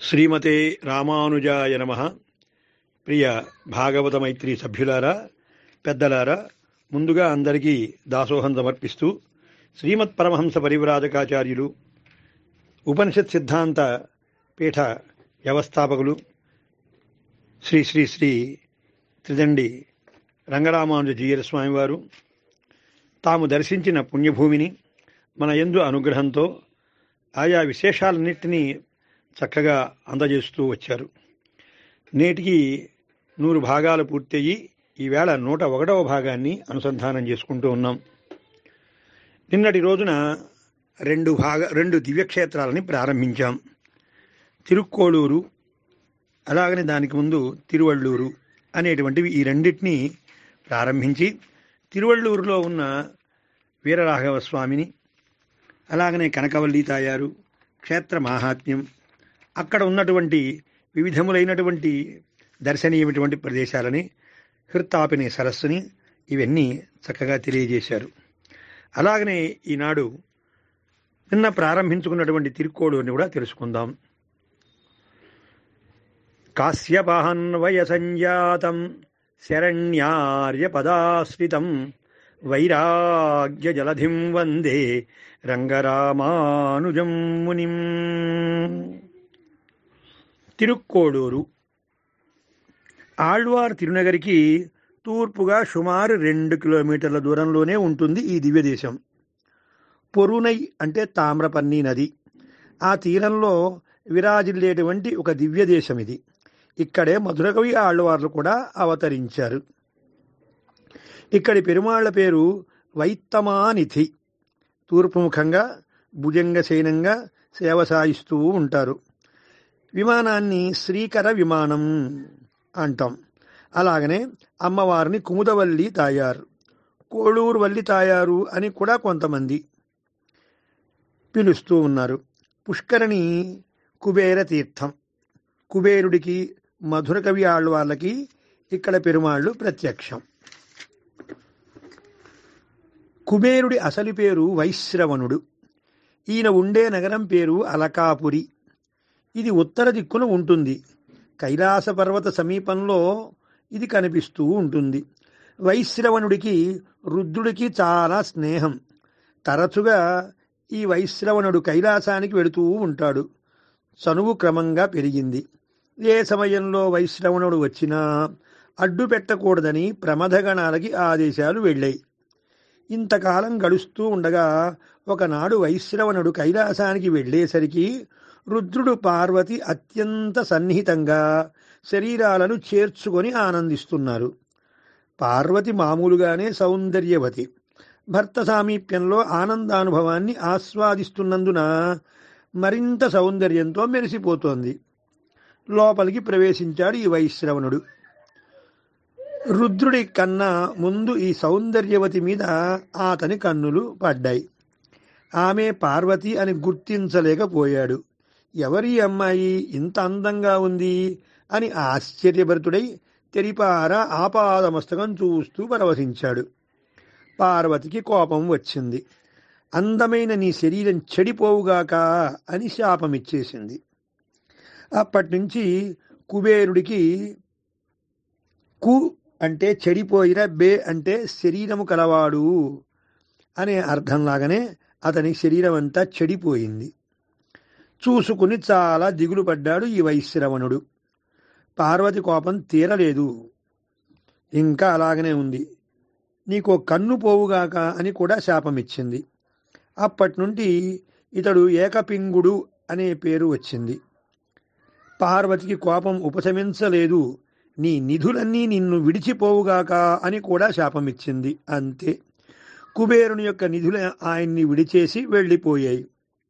శ్రీమతే రామానుజాయ నమ ప్రియ భాగవత మైత్రి సభ్యులారా పెద్దలారా ముందుగా అందరికీ దాసోహం సమర్పిస్తూ శ్రీమత్ పరమహంస పరివ్రాజకాచార్యులు ఉపనిషత్ సిద్ధాంత పీఠ వ్యవస్థాపకులు శ్రీ శ్రీ శ్రీ త్రిదండి రంగరామానుజ జీయర స్వామివారు తాము దర్శించిన పుణ్యభూమిని మన ఎందు అనుగ్రహంతో ఆయా విశేషాలన్నింటినీ చక్కగా అందజేస్తూ వచ్చారు నేటికి నూరు భాగాలు పూర్తయి ఈవేళ నూట ఒకటవ భాగాన్ని అనుసంధానం చేసుకుంటూ ఉన్నాం నిన్నటి రోజున రెండు భాగ రెండు దివ్యక్షేత్రాలని ప్రారంభించాం తిరుక్కోళూరు అలాగనే దానికి ముందు తిరువళ్ళూరు అనేటువంటివి ఈ రెండింటినీ ప్రారంభించి తిరువళ్ళూరులో ఉన్న వీరరాఘవ స్వామిని అలాగనే కనకవల్లి తాయారు క్షేత్ర మాహాత్మ్యం అక్కడ ఉన్నటువంటి వివిధములైనటువంటి దర్శనీయమైనటువంటి ప్రదేశాలని హృత్తాపిని సరస్సుని ఇవన్నీ చక్కగా తెలియజేశారు అలాగనే ఈనాడు నిన్న ప్రారంభించుకున్నటువంటి తిరుక్కోడూరిని కూడా తెలుసుకుందాం కాశ్యపాన్వయ సంజాతం శరణ్యార్య పదాశ్రితం వైరాగ్య జలధిం వందే రంగరామానుజం మునిం తిరుక్కోడూరు ఆళ్వార్ తిరునగరికి తూర్పుగా సుమారు రెండు కిలోమీటర్ల దూరంలోనే ఉంటుంది ఈ దివ్యదేశం పొరునై అంటే తామ్రపర్ణి నది ఆ తీరంలో విరాజిల్లేటువంటి ఒక దివ్యదేశం ఇది ఇక్కడే మధురకవి ఆళ్వార్లు కూడా అవతరించారు ఇక్కడి పెరుమాళ్ల పేరు వైత్తమానిధి తూర్పుముఖంగా భుజంగశయనంగా సేవ సాయిస్తూ ఉంటారు విమానాన్ని శ్రీకర విమానం అంటాం అలాగనే అమ్మవారిని కుముదవల్లి తాయారు కోళూరు వల్లి తాయారు అని కూడా కొంతమంది పిలుస్తూ ఉన్నారు పుష్కరిణి కుబేర తీర్థం కుబేరుడికి మధుర కవి ఆళ్వార్లకి ఇక్కడ పెరుమాళ్ళు ప్రత్యక్షం కుబేరుడి అసలు పేరు వైశ్రవణుడు ఈయన ఉండే నగరం పేరు అలకాపురి ఇది ఉత్తర దిక్కున ఉంటుంది కైలాస పర్వత సమీపంలో ఇది కనిపిస్తూ ఉంటుంది వైశ్రవణుడికి రుద్రుడికి చాలా స్నేహం తరచుగా ఈ వైశ్రవణుడు కైలాసానికి వెళుతూ ఉంటాడు చనువు క్రమంగా పెరిగింది ఏ సమయంలో వైశ్రవణుడు వచ్చినా అడ్డు పెట్టకూడదని ప్రమథగణాలకి ఆదేశాలు వెళ్ళాయి ఇంతకాలం గడుస్తూ ఉండగా ఒకనాడు వైశ్రవణుడు కైలాసానికి వెళ్ళేసరికి రుద్రుడు పార్వతి అత్యంత సన్నిహితంగా శరీరాలను చేర్చుకొని ఆనందిస్తున్నారు పార్వతి మామూలుగానే సౌందర్యవతి భర్త సామీప్యంలో ఆనందానుభవాన్ని ఆస్వాదిస్తున్నందున మరింత సౌందర్యంతో మెరిసిపోతోంది లోపలికి ప్రవేశించాడు ఈ వైశ్రవణుడు రుద్రుడి కన్నా ముందు ఈ సౌందర్యవతి మీద అతని కన్నులు పడ్డాయి ఆమె పార్వతి అని గుర్తించలేకపోయాడు ఎవరి అమ్మాయి ఇంత అందంగా ఉంది అని ఆశ్చర్యభరితుడై తెరిపార ఆపాదమస్తకం చూస్తూ పరవశించాడు పార్వతికి కోపం వచ్చింది అందమైన నీ శరీరం చెడిపోవుగాక అని శాపమిచ్చేసింది అప్పటి నుంచి కుబేరుడికి కు అంటే చెడిపోయిన బే అంటే శరీరము కలవాడు అనే అర్థంలాగానే అతని శరీరం అంతా చెడిపోయింది చూసుకుని చాలా దిగులు పడ్డాడు ఈ వైశ్రవణుడు పార్వతి కోపం తీరలేదు ఇంకా అలాగనే ఉంది నీకో కన్ను పోవుగాక అని కూడా శాపమిచ్చింది అప్పటి నుండి ఇతడు ఏకపింగుడు అనే పేరు వచ్చింది పార్వతికి కోపం ఉపశమించలేదు నీ నిధులన్నీ నిన్ను విడిచిపోవుగాక అని కూడా శాపమిచ్చింది అంతే కుబేరుని యొక్క నిధులు ఆయన్ని విడిచేసి వెళ్ళిపోయాయి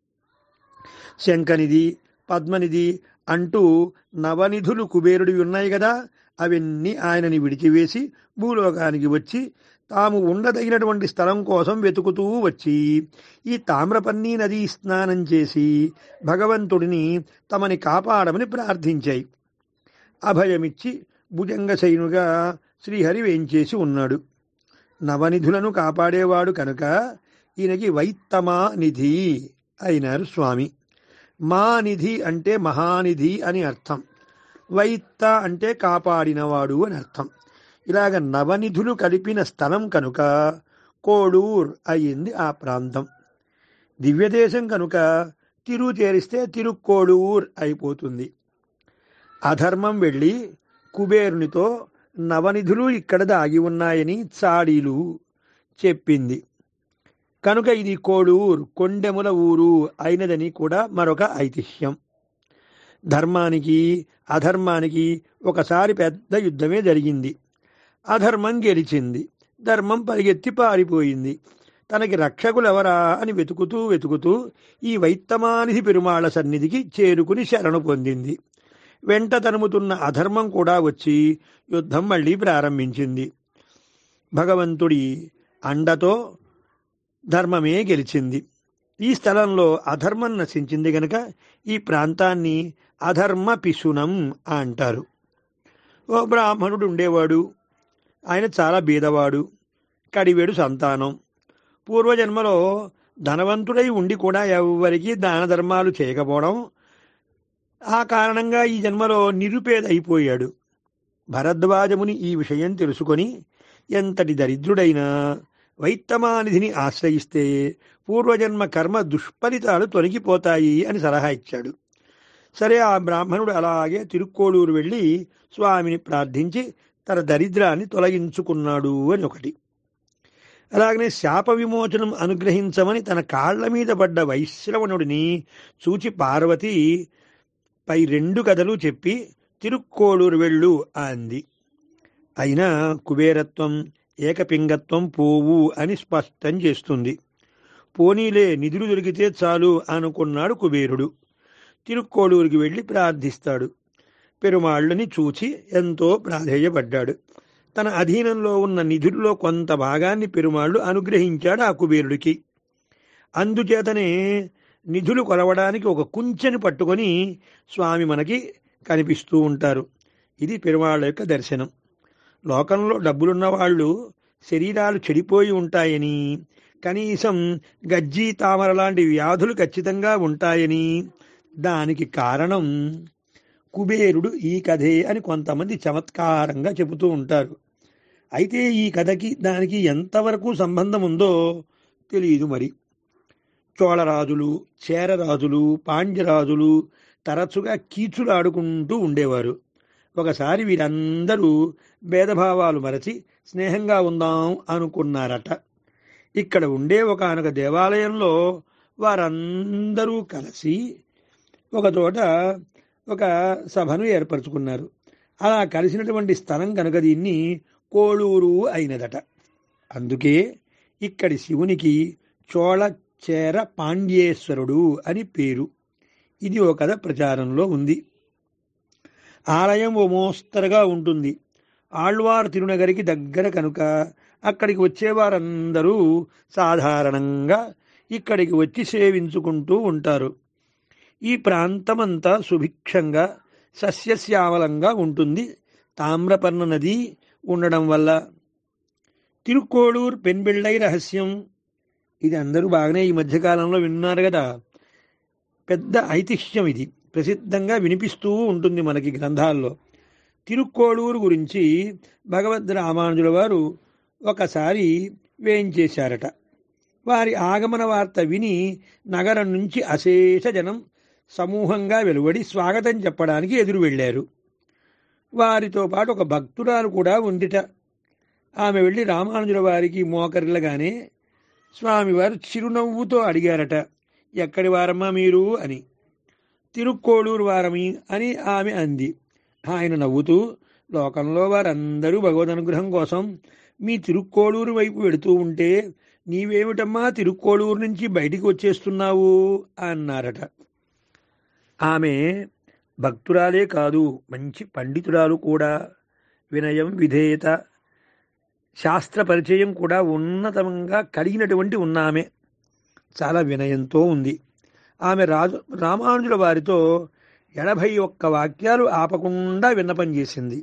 శంఖనిధి పద్మనిధి అంటూ నవనిధులు కుబేరుడివి ఉన్నాయి కదా అవన్నీ ఆయనని విడిచివేసి భూలోకానికి వచ్చి తాము ఉండదగినటువంటి స్థలం కోసం వెతుకుతూ వచ్చి ఈ తామ్రపన్నీ నది స్నానం చేసి భగవంతుడిని తమని కాపాడమని ప్రార్థించాయి అభయమిచ్చి భుజంగశైనుగా శ్రీహరి వేంచేసి ఉన్నాడు నవనిధులను కాపాడేవాడు కనుక ఈయనకి వైత్తమా నిధి అయినారు స్వామి మానిధి అంటే మహానిధి అని అర్థం వైత్త అంటే కాపాడినవాడు అని అర్థం ఇలాగ నవనిధులు కలిపిన స్థలం కనుక కోడూర్ అయ్యింది ఆ ప్రాంతం దివ్యదేశం కనుక తిరు చేరిస్తే తిరుక్కోడూర్ అయిపోతుంది అధర్మం వెళ్ళి కుబేరునితో నవనిధులు ఇక్కడ దాగి ఉన్నాయని చాడీలు చెప్పింది కనుక ఇది కోడూర్ కొండెముల ఊరు అయినదని కూడా మరొక ఐతిహ్యం ధర్మానికి అధర్మానికి ఒకసారి పెద్ద యుద్ధమే జరిగింది అధర్మం గెలిచింది ధర్మం పరిగెత్తి పారిపోయింది తనకి రక్షకులెవరా అని వెతుకుతూ వెతుకుతూ ఈ వైత్తమానిధి పెరుమాళ సన్నిధికి చేరుకుని శరణు పొందింది వెంట తరుముతున్న అధర్మం కూడా వచ్చి యుద్ధం మళ్ళీ ప్రారంభించింది భగవంతుడి అండతో ధర్మమే గెలిచింది ఈ స్థలంలో అధర్మం నశించింది గనక ఈ ప్రాంతాన్ని అధర్మ పిశునం అంటారు ఓ బ్రాహ్మణుడు ఉండేవాడు ఆయన చాలా బీదవాడు కడివేడు సంతానం పూర్వజన్మలో ధనవంతుడై ఉండి కూడా ఎవరికి దాన ధర్మాలు చేయకపోవడం ఆ కారణంగా ఈ జన్మలో నిరుపేద అయిపోయాడు భరద్వాజముని ఈ విషయం తెలుసుకొని ఎంతటి దరిద్రుడైనా వైత్తమానిధిని ఆశ్రయిస్తే పూర్వజన్మ కర్మ దుష్ఫలితాలు తొలగిపోతాయి అని సలహా ఇచ్చాడు సరే ఆ బ్రాహ్మణుడు అలాగే తిరుక్కోడూరు వెళ్ళి స్వామిని ప్రార్థించి తన దరిద్రాన్ని తొలగించుకున్నాడు అని ఒకటి అలాగనే శాప విమోచనం అనుగ్రహించమని తన కాళ్ల మీద పడ్డ వైశ్రవణుడిని చూచి పార్వతి పై రెండు కథలు చెప్పి తిరుక్కోడూరు వెళ్ళు అంది అయినా కుబేరత్వం ఏకపింగత్వం పోవు అని స్పష్టం చేస్తుంది పోనీలే నిధులు దొరికితే చాలు అనుకున్నాడు కుబేరుడు తిరుక్కోడూరుకి వెళ్ళి ప్రార్థిస్తాడు పెరుమాళ్ళని చూచి ఎంతో ప్రాధేయపడ్డాడు తన అధీనంలో ఉన్న నిధుల్లో కొంత భాగాన్ని పెరుమాళ్ళు అనుగ్రహించాడు ఆ కుబేరుడికి అందుచేతనే నిధులు కొలవడానికి ఒక కుంచెని పట్టుకొని స్వామి మనకి కనిపిస్తూ ఉంటారు ఇది పెరుమాళ్ళ యొక్క దర్శనం లోకంలో డబ్బులున్న వాళ్ళు శరీరాలు చెడిపోయి ఉంటాయని కనీసం గజ్జి తామర లాంటి వ్యాధులు ఖచ్చితంగా ఉంటాయని దానికి కారణం కుబేరుడు ఈ కథే అని కొంతమంది చమత్కారంగా చెబుతూ ఉంటారు అయితే ఈ కథకి దానికి ఎంతవరకు సంబంధం ఉందో తెలియదు మరి చోళరాజులు చేరరాజులు పాండ్యరాజులు తరచుగా కీచులు ఆడుకుంటూ ఉండేవారు ఒకసారి వీరందరూ భేదభావాలు మరచి స్నేహంగా ఉందాం అనుకున్నారట ఇక్కడ ఉండే ఒకనొక దేవాలయంలో వారందరూ కలిసి ఒకచోట ఒక సభను ఏర్పరచుకున్నారు అలా కలిసినటువంటి స్థలం కనుక దీన్ని కోళూరు అయినదట అందుకే ఇక్కడి శివునికి చోళ చేర పాండ్యేశ్వరుడు అని పేరు ఇది ఒక కథ ప్రచారంలో ఉంది ఆలయం ఓ మోస్తరుగా ఉంటుంది ఆళ్వార్ తిరునగరికి దగ్గర కనుక అక్కడికి వచ్చేవారందరూ సాధారణంగా ఇక్కడికి వచ్చి సేవించుకుంటూ ఉంటారు ఈ ప్రాంతమంతా సుభిక్షంగా సస్యశ్యామలంగా ఉంటుంది తామ్రపర్ణ నది ఉండడం వల్ల తిరుక్కోడూర్ పెన్బిళ్ళై రహస్యం ఇది అందరూ బాగానే ఈ మధ్యకాలంలో విన్నారు కదా పెద్ద ఐతిహ్యం ఇది ప్రసిద్ధంగా వినిపిస్తూ ఉంటుంది మనకి గ్రంథాల్లో తిరుక్కోడూరు గురించి భగవద్ రామానుజుల వారు ఒకసారి వేయించేశారట వారి ఆగమన వార్త విని నగరం నుంచి అశేష జనం సమూహంగా వెలువడి స్వాగతం చెప్పడానికి ఎదురు వెళ్ళారు వారితో పాటు ఒక భక్తురాలు కూడా ఉందిట ఆమె వెళ్ళి రామానుజుల వారికి మోకరిల్లగానే స్వామివారు చిరునవ్వుతో అడిగారట ఎక్కడి వారమ్మా మీరు అని తిరుక్కోడూరు వారమి అని ఆమె అంది ఆయన నవ్వుతూ లోకంలో వారందరూ భగవద్ అనుగ్రహం కోసం మీ తిరుక్కోడూరు వైపు వెడుతూ ఉంటే నీవేమిటమ్మా తిరుక్కోడూరు నుంచి బయటికి వచ్చేస్తున్నావు అన్నారట ఆమె భక్తురాలే కాదు మంచి పండితురాలు కూడా వినయం విధేయత శాస్త్ర పరిచయం కూడా ఉన్నతంగా కలిగినటువంటి ఉన్నామె చాలా వినయంతో ఉంది ఆమె రాజు రామానుజుల వారితో ఎనభై ఒక్క వాక్యాలు ఆపకుండా విన్నపం చేసింది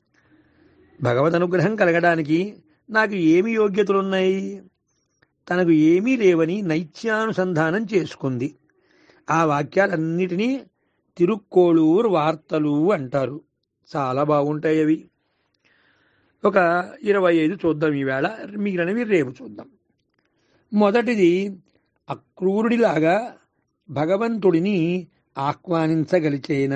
భగవద్ అనుగ్రహం కలగడానికి నాకు ఏమి యోగ్యతలున్నాయి తనకు ఏమీ లేవని నైత్యానుసంధానం చేసుకుంది ఆ వాక్యాలన్నిటినీ తిరుక్కోళూరు వార్తలు అంటారు చాలా బాగుంటాయి అవి ఒక ఇరవై ఐదు చూద్దాం ఈవేళ మిగిలినవి రేపు చూద్దాం మొదటిది అక్రూరుడిలాగా భగవంతుడిని ఆహ్వానించగలిచేనా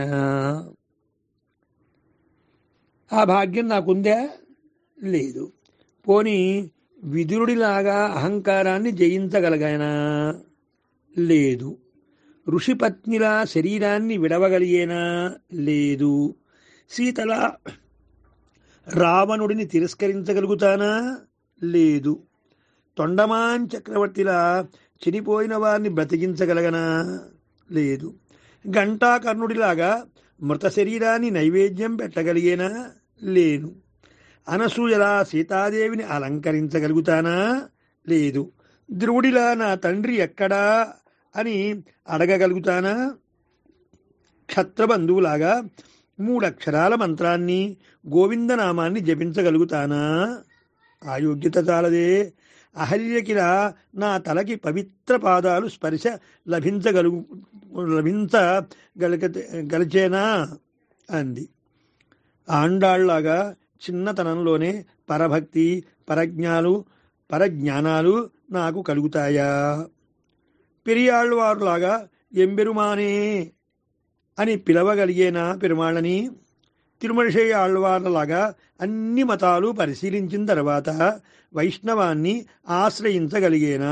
ఆ భాగ్యం నాకుందా లేదు పోని విదురుడిలాగా అహంకారాన్ని జయించగలగానా లేదు ఋషిపత్నిలా శరీరాన్ని విడవగలిగేనా లేదు సీతలా రావణుడిని తిరస్కరించగలుగుతానా లేదు తొండమాన్ చక్రవర్తిలా చనిపోయిన వారిని బ్రతికించగలగనా లేదు ఘంటాకర్ణుడిలాగా మృత శరీరాన్ని నైవేద్యం పెట్టగలిగేనా లేను అనసూయలా సీతాదేవిని అలంకరించగలుగుతానా లేదు ధ్రువుడిలా నా తండ్రి ఎక్కడా అని అడగగలుగుతానా క్షత్రబంధువులాగా మూడక్షరాల మంత్రాన్ని గోవిందనామాన్ని జపించగలుగుతానా ఆ యోగ్యత చాలదే అహల్యకిలా నా తలకి పవిత్ర పాదాలు స్పర్శ లభించగలుగు లభించగలిగ గలిచేనా అంది ఆండాళ్లాగా చిన్నతనంలోనే పరభక్తి పరజ్ఞాలు పరజ్ఞానాలు నాకు కలుగుతాయా పెరియాళ్ళవారులాగా ఎంబెరుమానే అని పిలవగలిగేనా పెరుమాళ్ళని తిరుమలశేయ ఆళ్వార్లలాగా అన్ని మతాలు పరిశీలించిన తర్వాత వైష్ణవాన్ని ఆశ్రయించగలిగేనా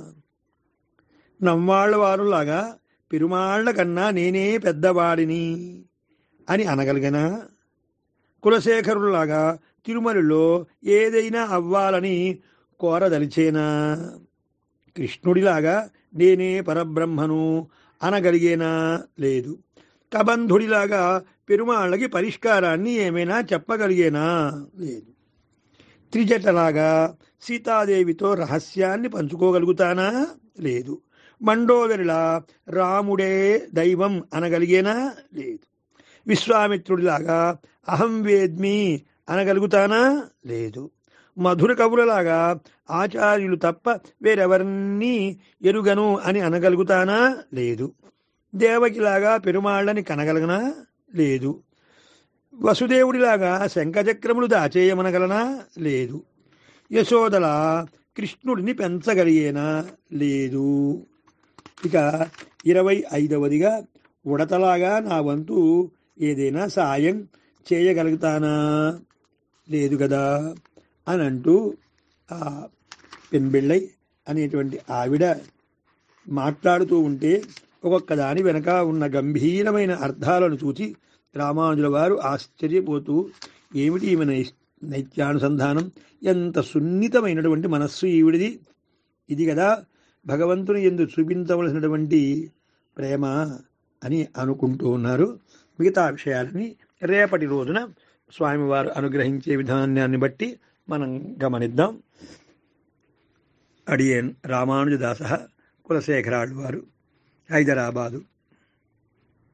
నమ్మాళ్ళవారులాగా పెరుమాళ్ల కన్నా నేనే పెద్దవాడిని అని అనగలిగనా కులశేఖరులాగా తిరుమలలో ఏదైనా అవ్వాలని కోరదలిచేనా కృష్ణుడిలాగా నేనే పరబ్రహ్మను అనగలిగేనా లేదు కబంధుడిలాగా పెరుమాళ్ళకి పరిష్కారాన్ని ఏమైనా చెప్పగలిగేనా లేదు త్రిజటలాగా సీతాదేవితో రహస్యాన్ని పంచుకోగలుగుతానా లేదు మండోదరిలా రాముడే దైవం అనగలిగేనా లేదు విశ్వామిత్రుడిలాగా అహం వేద్మి అనగలుగుతానా లేదు మధుర కవులలాగా ఆచార్యులు తప్ప వేరెవరినీ ఎరుగను అని అనగలుగుతానా లేదు దేవకిలాగా పెరుమాళ్ళని కనగలగనా లేదు వసుదేవుడిలాగా శంఖచక్రములు దాచేయమనగలనా లేదు యశోదల కృష్ణుడిని పెంచగలిగేనా లేదు ఇక ఇరవై ఐదవదిగా ఉడతలాగా నా వంతు ఏదైనా సాయం చేయగలుగుతానా లేదు కదా అని అంటూ ఆ పెన్బిళ్ళై అనేటువంటి ఆవిడ మాట్లాడుతూ ఉంటే ఒక్కొక్క దాని వెనక ఉన్న గంభీరమైన అర్థాలను చూచి రామానుజుల వారు ఆశ్చర్యపోతూ ఏమిటి ఈమె నై నైత్యానుసంధానం ఎంత సున్నితమైనటువంటి మనస్సు ఈవిడిది ఇది కదా భగవంతుని ఎందు చూపించవలసినటువంటి ప్రేమ అని అనుకుంటూ ఉన్నారు మిగతా విషయాలని రేపటి రోజున స్వామివారు అనుగ్రహించే విధానాన్ని బట్టి మనం గమనిద్దాం అడియన్ రామానుజదాస కులశేఖరాళ్ళు వారు హైదరాబాదు